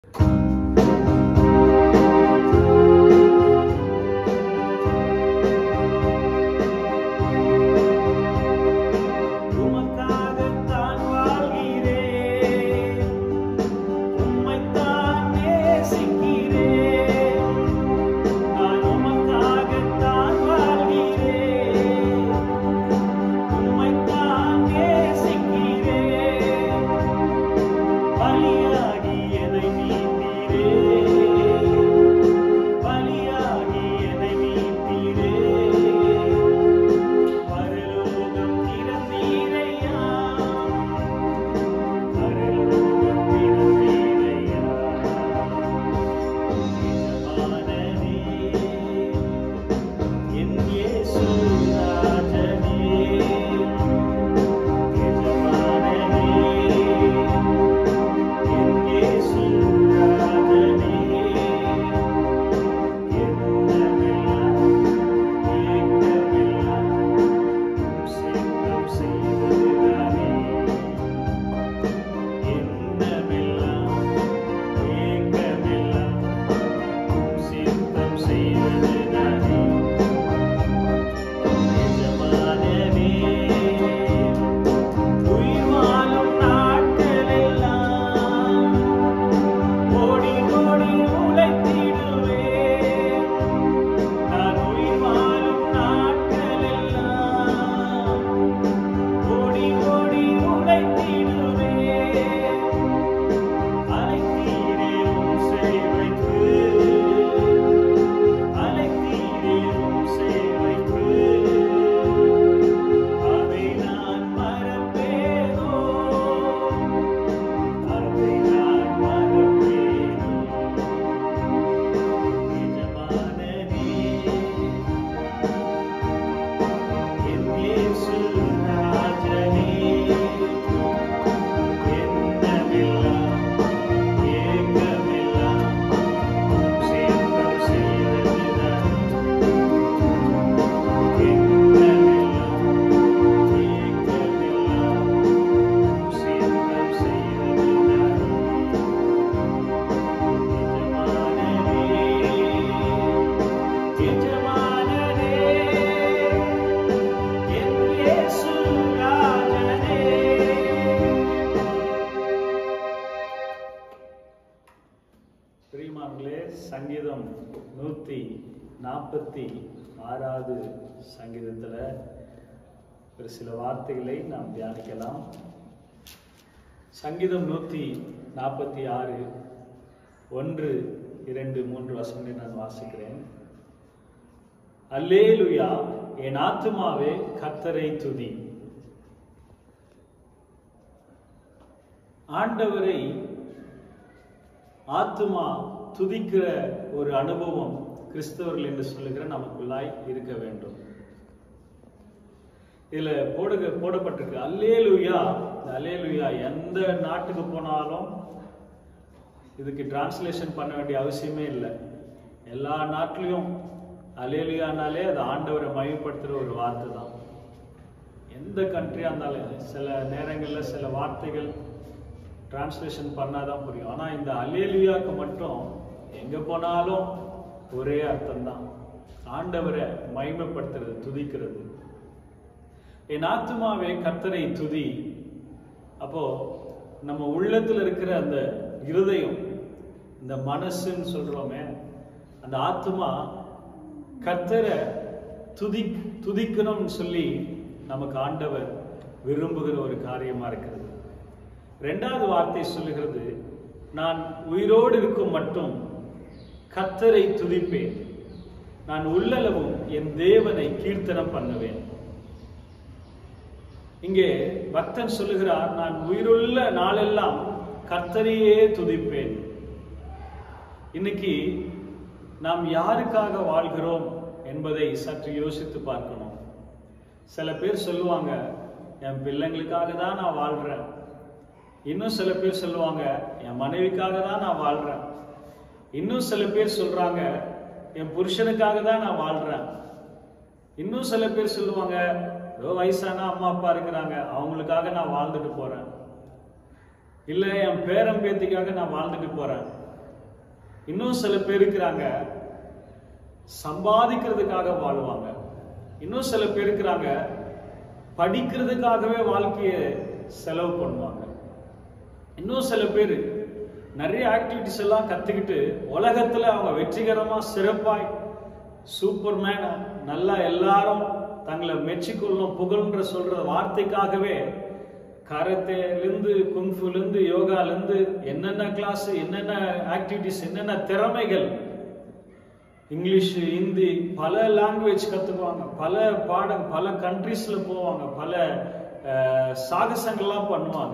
உமக்காகத்தான் வாழ்கிறேன் உம்மைத்தான் நேசிக்கிறேன் நான் உமக்காகத்தான் வாழ்கிறேன் உம்மைத்தான் நேசிக்கிறேன் பலியாகி என்னை மீட்டீரே பலியாகி என்னை மீட்டீரே பரலோகம் திறந்தீரையா பரலோகம் திறந்தீரையா எஜமானனே என் இயேசு ராஜனே எஜமானனே என் இயேசு ராஜனே என்னவெல்லாம் ஏக்கமெல்லாம் சித்தம் செய்வதுதானே என்னவெல்லாம் ஏக்கமெல்லாம் சித்தம் செய்வதுதானே எஜமானனே உயிர் வாழும் நாட்களெல்லாம் ஓடி ஓடி உழைத்திடுவேன் நான் உயிர் வாழும் நாட்களெல்லாம் ஓடி ஓடி உழைத்திடுவேன் அழைத்தீரே உம் சேவைக்கு அழைத்தீரே உம் சேவைக்கு அதை நான் மறப்பேனோ அதை நான் மறப்பேனோ எஜமானனே என் இயேசு ராஜனே என்னவெல்லாம் ஏக்கமெல்லாம் சேர்ந்தம் செய்வதுதான் என்னவெல்லாம் ஏக்கமெல்லாம் சேர்ந்தம் செய்வதுதான் எஜமானனே எஜமானனே என் இயேசு ராஜனே பிரியமானங்களே சங்கீதம் நூத்தி நாற்பத்தி ஆறாவது சங்கீதத்துல ஒரு சில வார்த்தைகளை நாம் தியானிக்கலாம் சங்கீதம் நூத்தி நாற்பத்தி ஆறு ஒன்று இரண்டு மூன்று வசனங்களை நான் வாசிக்கிறேன் அல்லேலுயா என் ஆத்துமாவே கர்த்தரை துதி ஆண்டவரை ஆத்துமா துதிக்கிற ஒரு அனுபவம் கிறிஸ்தவர்கள் என்று சொல்லுகிற நமக்குள்ளாய் இருக்க வேண்டும் இதுல போடுக போடப்பட்டிருக்கு அல்லேலுயா இந்த அல்லேலுயா எந்த நாட்டுக்கு போனாலும் இதுக்கு டிரான்ஸ்லேஷன் பண்ண வேண்டிய அவசியமே இல்லை எல்லா நாட்டிலையும் அலேலியானாலே அது ஆண்டவரை மையப்படுத்துகிற ஒரு வார்த்தை தான் எந்த கண்ட்ரியாக இருந்தாலும் சில நேரங்களில் சில வார்த்தைகள் டிரான்ஸ்லேஷன் பண்ணாதான் புரியும் ஆனால் இந்த அலேலியாவுக்கு மட்டும் எங்கே போனாலும் ஒரே அர்த்தம் தான் ஆண்டவரை மகிமைப்படுத்துறது துதிக்கிறது என் ஆத்துமாவே கர்த்தரை துதி அப்போ நம்ம உள்ளத்துல இருக்கிற அந்த இருதயம் இந்த மனசுன்னு சொல்றோமே அந்த ஆத்மா கர்த்தரை துதி துதிக்கணும்னு சொல்லி நமக்கு ஆண்டவர் விரும்புகிற ஒரு காரியமா இருக்கிறது ரெண்டாவது வார்த்தை சொல்லுகிறது நான் உயிரோடு இருக்கும் மட்டும் கர்த்தரை துதிப்பேன் நான் உள்ளளவும் என் தேவனை கீர்த்தனம் பண்ணுவேன் இங்கே பக்தன் சொல்லுகிறார் நான் உயிருள்ள நாளெல்லாம் கர்த்தரையே துதிப்பேன் இன்னைக்கு நாம் யாருக்காக வாழ்கிறோம் என்பதை சற்று யோசித்து பார்க்கணும் சில பேர் சொல்லுவாங்க என் பிள்ளைங்களுக்காக தான் நான் வாழ்றேன் இன்னும் சில பேர் சொல்லுவாங்க என் மனைவிக்காக தான் நான் வாழ்றேன் இன்னும் சில பேர் சொல்றாங்க என் புருஷனுக்காக தான் நான் வாழ்றேன் இன்னும் சில பேர் சொல்லுவாங்க ஏதோ வயசான அம்மா அப்பா இருக்கிறாங்க அவங்களுக்காக நான் வாழ்ந்துட்டு போறேன் இல்ல என் பேரன் பேத்திக்காக நான் வாழ்ந்துட்டு போறேன் இன்னும் சில பேர் இருக்கிறாங்க சம்பாதிக்கிறதுக்காக வாழ்வாங்க இன்னும் சில பேர் இருக்கிறாங்க படிக்கிறதுக்காகவே வாழ்க்கையை செலவு பண்ணுவாங்க இன்னும் சில பேர் நிறைய ஆக்டிவிட்டிஸ் எல்லாம் கத்துக்கிட்டு உலகத்துல அவங்க வெற்றிகரமா சிறப்பாய் சூப்பர்மேன் நல்லா எல்லாரும் தங்களை மெச்சிக்கொள்ளும் புகழ்ன்ற சொல்ற வார்த்தைக்காகவே கரத்தேலேருந்து குங்ஃபுலேருந்து யோகாலேருந்து என்னென்ன கிளாஸ் என்னென்ன ஆக்டிவிட்டிஸ் என்னென்ன திறமைகள் இங்கிலீஷ் ஹிந்தி பல லாங்குவேஜ் கற்றுக்குவாங்க பல பாடம் பல கண்ட்ரீஸில் போவாங்க பல அஹ், சாகசங்கள்லாம் பண்ணுவாங்க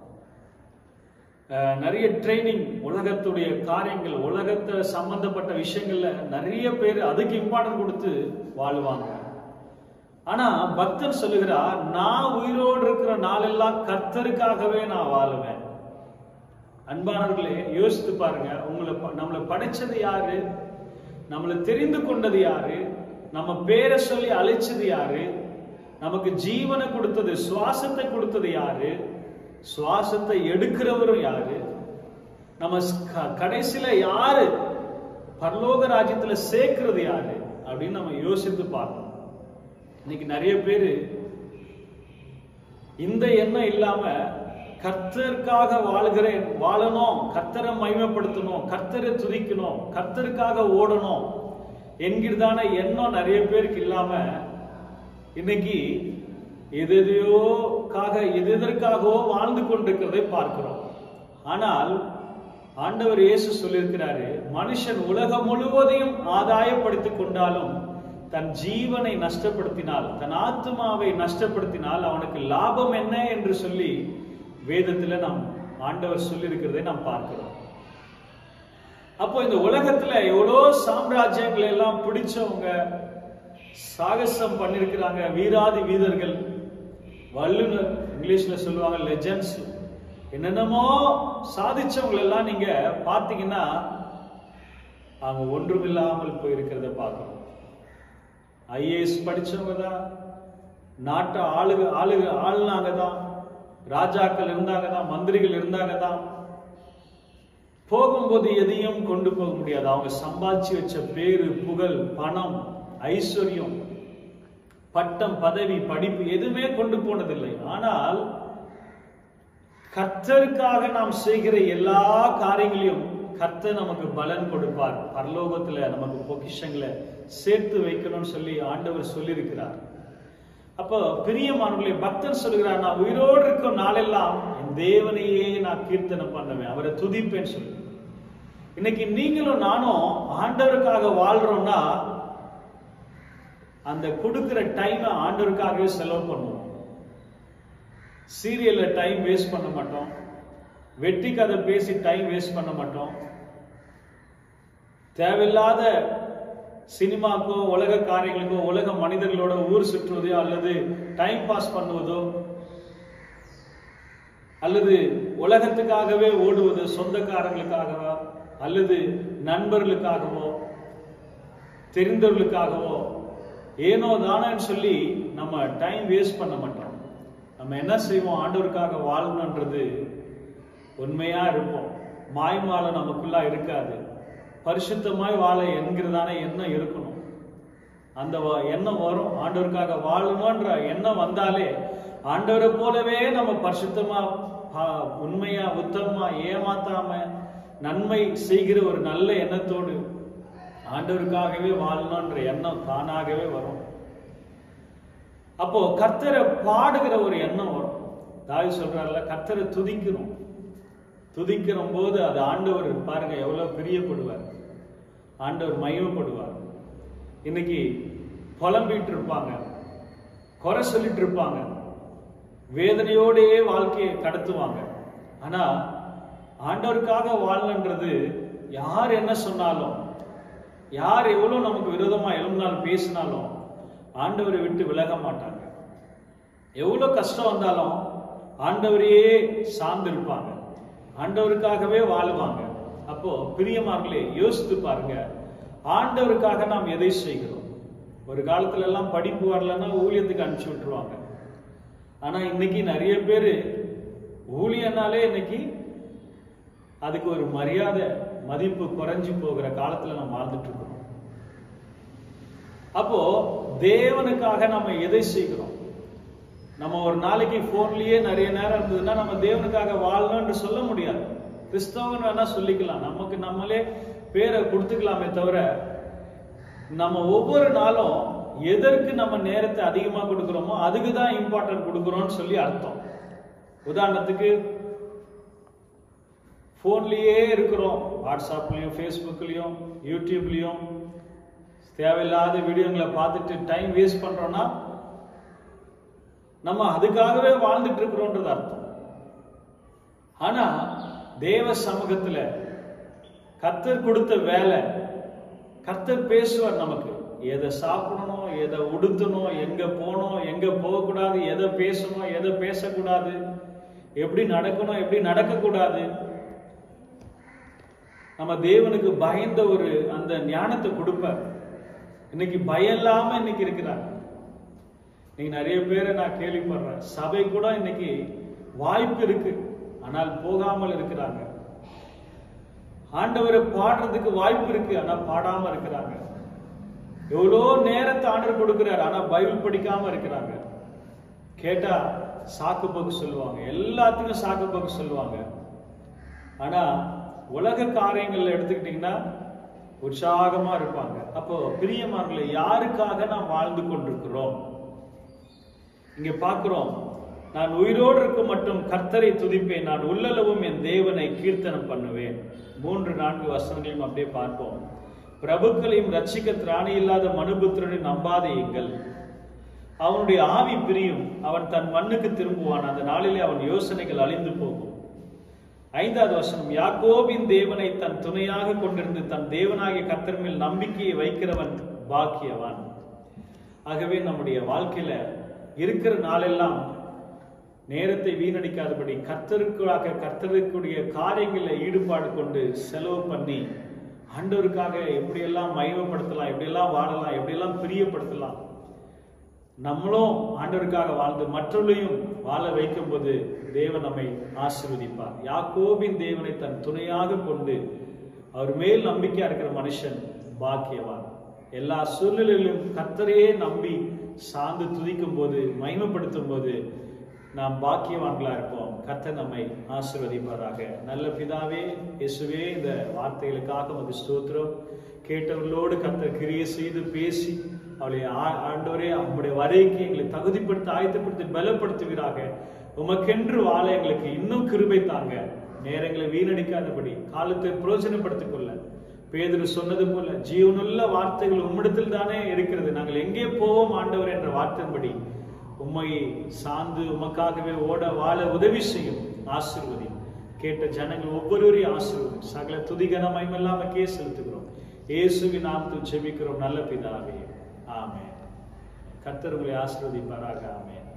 அஹ், நிறைய ட்ரைனிங் உலகத்துடைய காரியங்கள் உலகத்தை சம்பந்தப்பட்ட விஷயங்கள்ல நிறைய பேர் அதுக்கு இம்பார்ட்டன்ட் கொடுத்து வாழ்வாங்க ஆனா பக்தர் சொல்லுகிறார் நான் உயிரோடு இருக்கிற நாளெல்லாம் கர்த்தருக்காகவே நான் வாழுவேன் அன்பானவர்களே யோசித்து பாருங்க உங்களை ப- நம்மளை படைச்சது யாரு நம்மளை தெரிந்து கொண்டது யாரு நம்ம பேரை சொல்லி அழைச்சது யாரு நமக்கு ஜீவனை கொடுத்தது சுவாசத்தை கொடுத்தது யாரு சுவாசத்தை எடுக்கிறவரும் யாரு நம்ம ஸ்- க- கடைசியில யாரு பரலோக ராஜ்யத்துல சேர்க்கிறது யாரு அப்படின்னு நம்ம யோசித்து பார்க்கணும் இன்னைக்கு நிறைய பேரு இந்த எண்ணம் இல்லாம கர்த்தருக்காக வாழ்கிறேன் வாழணும் கர்த்தரை மகிமைப்படுத்தணும் கர்த்தரை துதிக்கணும் கர்த்தருக்காக ஓடணும் என்கிறதான எண்ணம் நிறைய பேருக்கு இல்லாம இன்னைக்கு எதையோக்காக எது எதற்காகவோ வாழ்ந்து கொண்டிருக்கிறதை பார்க்கிறோம் ஆனால் ஆண்டவர் இயேசு சொல்லியிருக்கிறாரு மனுஷன் உலகம் முழுவதையும் ஆதாயப்படுத்திக் கொண்டாலும் தன் ஜீவனை நஷ்டப்படுத்தினால் தன் ஆத்மாவை நஷ்டப்படுத்தினால் அவனுக்கு லாபம் என்ன என்று சொல்லி வேதத்துல நாம் ஆண்டவர் சொல்லியிருக்கிறதை நாம் பார்க்கிறோம் அப்போ இந்த உலகத்துல எவ்வளோ சாம்ராஜ்யங்களை எல்லாம் பிடிச்சவங்க சாகசம் பண்ணிருக்கிறாங்க வீராதி வீரர்கள் வல்லுனர் இங்கிலீஷ்ல சொல்லுவாங்க லெஜெண்ட்ஸ் என்னென்னமோ சாதிச்சவங்க எல்லாம் நீங்க பார்த்தீங்கன்னா அவங்க ஒன்றுமில்லாமல் போயிருக்கிறத பார்க்கணும் ஐஏஎஸ் படிச்சவங்க தான் நாட்டை ஆளுக ஆளுக ஆளுனாங்க தான் ராஜாக்கள் இருந்தாங்க தான் மந்திரிகள் இருந்தாங்க தான் போகும்போது எதையும் கொண்டு போக முடியாது அவங்க சம்பாதிச்சு வச்ச பேரு புகழ் பணம் ஐஸ்வர்யம் பட்டம் பதவி படிப்பு எதுவுமே கொண்டு போனதில்லை ஆனால் கர்த்தருக்காக நாம் செய்கிற எல்லா காரியங்களையும் கர்த்தர் நமக்கு பலன் கொடுப்பார் பரலோகத்துல நமக்கு பொக்கிஷங்களை சேர்த்து வைக்கணும்னு சொல்லி ஆண்டவர் சொல்லியிருக்கிறார் அப்போ பிரியமானவர்களே பக்தர் சொல்லுகிறார் நான் உயிரோடு இருக்கும் நாளெல்லாம் என் தேவனையே நான் கீர்த்தனம் பண்ணுவேன் அவரை துதிப்பேன்னு சொல்லி இன்னைக்கு நீங்களும் நானும் ஆண்டவருக்காக வாழ்றோம்னா அந்த கொடுக்கிற டைமை ஆண்டவருக்காகவே செலவு பண்ணுவோம் சீரியல்ல டைம் வேஸ்ட் பண்ண மாட்டோம் வெற்றி கதை பேசி டைம் வேஸ்ட் பண்ண மாட்டோம் தேவையில்லாத சினிமாக்கோ உலக காரியங்களுக்கோ உலக மனிதர்களோட ஊர் சுற்றுவதோ அல்லது டைம் பாஸ் பண்ணுவதோ அல்லது உலகத்துக்காகவே ஓடுவது சொந்தக்காரங்களுக்காகவோ அல்லது நண்பர்களுக்காகவோ தெரிந்தவர்களுக்காகவோ ஏனோ தானேன்னு சொல்லி நம்ம டைம் வேஸ்ட் பண்ண மாட்டோம் நம்ம என்ன செய்வோம் ஆண்டவருக்காக வாழணுன்றது உண்மையா இருப்போம் மாய்மாலை நமக்குள்ளா இருக்காது பரிசுத்தமாய் வாழ என்கிறதான எண்ணம் இருக்கணும் அந்த வ- எண்ணம் வரும் ஆண்டவருக்காக வாழணும்ன்ற எண்ணம் வந்தாலே ஆண்டவரை போலவே நம்ம பரிசுத்தமா பா- உண்மையா உத்தமமா ஏமாத்தாம நன்மை செய்கிற ஒரு நல்ல எண்ணத்தோடு ஆண்டவருக்காகவே வாழணும்ன்ற எண்ணம் தானாகவே வரும் அப்போ கர்த்தரை பாடுகிற ஒரு எண்ணம் வரும் தாவி சொல்றாருல கர்த்தரை துதிக்கணும் துதிக்கிற போது அது ஆண்டவர் பாருங்க எவ்வளவு பிரியப்படுவார் ஆண்டவர் மகிமைப்படுவார் இன்னைக்கு புலம்பிட்டு இருப்பாங்க குறை சொல்லிட்டு இருப்பாங்க வேதனையோடையே வாழ்க்கையை கடத்துவாங்க ஆனா ஆண்டவருக்காக வாழணுன்றது யார் என்ன சொன்னாலும் யார் எவ்வளவு நமக்கு விரோதமா எழும்பினாலும் பேசினாலும் ஆண்டவரை விட்டு விலக மாட்டாங்க எவ்வளவு கஷ்டம் வந்தாலும் ஆண்டவரையே சார்ந்திருப்பாங்க ஆண்டவருக்காகவே வாழுவாங்க அப்போ பிரியமார்களே யோசித்து பாருங்க ஆண்டவருக்காக நாம் எதை செய்கிறோம் ஒரு காலத்துல எல்லாம் படிப்பு வரலன்னா ஊழியத்துக்கு அனுப்பிச்சு விட்டுருவாங்க ஆனா இன்னைக்கு நிறைய பேர் ஊழியனாலே இன்னைக்கு அதுக்கு ஒரு மரியாதை மதிப்பு குறைஞ்சு போகிற காலத்துல நம்ம வாழ்ந்துட்டு இருக்கிறோம் அப்போ தேவனுக்காக நம்ம எதை செய்கிறோம் நம்ம ஒரு நாளைக்கு போன்லயே நிறைய நேரம் இருந்ததுன்னா நம்ம தேவனுக்காக வாழணும்னு சொல்ல முடியாது கிறிஸ்தவன் வேணா சொல்லிக்கலாம் நமக்கு நம்மளே பேரை கொடுத்துக்கலாமே தவிர நம்ம ஒவ்வொரு நாளும் எதற்கு நம்ம நேரத்தை அதிகமா கொடுக்கிறோமோ அதுக்கு தான் இம்பார்ட்டன்ட் கொடுக்குறோம்னு சொல்லி அர்த்தம் உதாரணத்துக்கு ஃபோன்லேயே இருக்கிறோம் வாட்ஸ்அப்லேயும் ஃபேஸ்புக்லேயும் யூடியூப்லேயும் தேவையில்லாத வீடியோங்களை பார்த்துட்டு டைம் வேஸ்ட் பண்ணுறோன்னா நம்ம அதுக்காகவே வாழ்ந்துட்டு இருக்கிறோன்றது அர்த்தம் ஆனா தேவ சமூகத்துல கர்த்தர் கொடுத்த வேலை கர்த்தர் பேசுவார் நமக்கு எதை சாப்பிடணும் எதை உடுத்தணும் எங்க போகணும் எங்க போகக்கூடாது எதை பேசணும் எதை பேசக்கூடாது எப்படி நடக்கணும் எப்படி நடக்கக்கூடாது நம்ம தேவனுக்கு பயந்த ஒரு அந்த ஞானத்தை கொடுப்பார் இன்னைக்கு பயம் இல்லாம இன்னைக்கு இருக்கிறாங்க இன்னைக்கு நிறைய பேரை நான் கேள்விப்படுறேன் சபை கூட இன்னைக்கு வாய்ப்பு இருக்கு ஆனால் போகாமல் இருக்கிறாங்க ஆண்டவரை பாடுறதுக்கு வாய்ப்பு இருக்கு ஆனா பாடாம இருக்கிறாங்க எவ்வளோ நேரத்தை ஆண்டவர் கொடுக்கிறார் ஆனா பைபிள் படிக்காம இருக்கிறாங்க கேட்டா சாக்கு போக்கு சொல்லுவாங்க எல்லாத்துக்கும் சாக்கு போக்கு சொல்லுவாங்க ஆனா உலக காரியங்கள்ல எடுத்துக்கிட்டீங்கன்னா உற்சாகமா இருப்பாங்க அப்போ பிரியமார்களே யாருக்காக நாம் வாழ்ந்து கொண்டிருக்கிறோம் இங்க பார்க்கிறோம் நான் உயிரோடு இருக்கும் மட்டும் கர்த்தரை துதிப்பேன் நான் உள்ளளவும் என் தேவனை கீர்த்தனம் பண்ணுவேன் மூன்று நான்கு வசனங்களையும் அப்படியே பார்ப்போம் பிரபுக்களையும் ரட்சிக்க திராணி இல்லாத மனுபுத்திரனை நம்பாதேயுங்கள் அவனுடைய ஆவி பிரியும் அவன் தன் மண்ணுக்கு திரும்புவான் அந்த நாளிலே அவன் யோசனைகள் அழிந்து போகும் ஐந்தாவது வசனம் யாக்கோபின் தேவனை தன் துணையாக கொண்டிருந்து தன் தேவனாகிய கர்த்தர் மேல் நம்பிக்கையை வைக்கிறவன் பாக்கியவான் ஆகவே நம்முடைய வாழ்க்கையில இருக்கிற நாளெல்லாம் நேரத்தை வீணடிக்காதபடி கர்த்தருக்காக கர்த்தருக்குரிய காரியங்களில் ஈடுபாடு கொண்டு செலவு பண்ணி ஆண்டவருக்காக எப்படியெல்லாம் மகிமைப்படுத்தலாம் எப்படியெல்லாம் வாழலாம் எப்படியெல்லாம் பிரியப்படுத்தலாம் நம்மளும் ஆண்டவருக்காக வாழ்ந்து மற்றவர்களையும் வாழ வைக்கும்போது தேவன் நம்மை ஆசீர்வதிப்பார் யாக்கோபின் தேவனை தன் துணையாக கொண்டு அவர் மேல் நம்பிக்கையா இருக்கிற மனுஷன் பாக்கியவான் எல்லா சூழ்நிலையிலும் கர்த்தரையே நம்பி சார்ந்து துதிக்கும் போது மகிமைப்படுத்தும் போது நாம் பாக்கியவான்களா இருப்போம் கர்த்தர் நம்மை ஆசீர்வதிப்பாராக நல்ல பிதாவே இயேசுவே இந்த வார்த்தைகளுக்காக உமக்கு ஸ்தோத்திரம் கேட்டவர்களோடு கர்த்தர் கிரியை செய்து பேசி அவளை ஆ- ஆண்டவரே அவங்களுடைய வரைக்கு எங்களை தகுதிப்படுத்தி ஆயத்தப்படுத்தி பலப்படுத்துவீராக உமக்கென்று வாழ எங்களுக்கு இன்னும் கிருபை தாங்க நேரங்களை வீணடிக்காதபடி காலத்தை பிரயோஜனப்படுத்திக் கொள்ள பேதுரு சொன்னது போல ஜீவனுள்ள வார்த்தைகள் உம்மிடத்தில் தானே இருக்கிறது நாங்கள் எங்கே போவோம் ஆண்டவர் என்ற வார்த்தையின்படி உம்மை சார்ந்து உமக்காகவே ஓட வாழ உதவி செய்யும் ஆசீர்வதி கேட்ட ஜனங்கள் ஒவ்வொருவரையும் ஆசீர்வதி சகல துதிகன மயமெல்லாமக்கே செலுத்துகிறோம் இயேசுவின் நாமத்தில் ஜெபிக்கிறோம் நல்ல பிதாவே ஆமென் கர்த்தர் உங்களை ஆசீர்வதிப்பாராக ஆமென்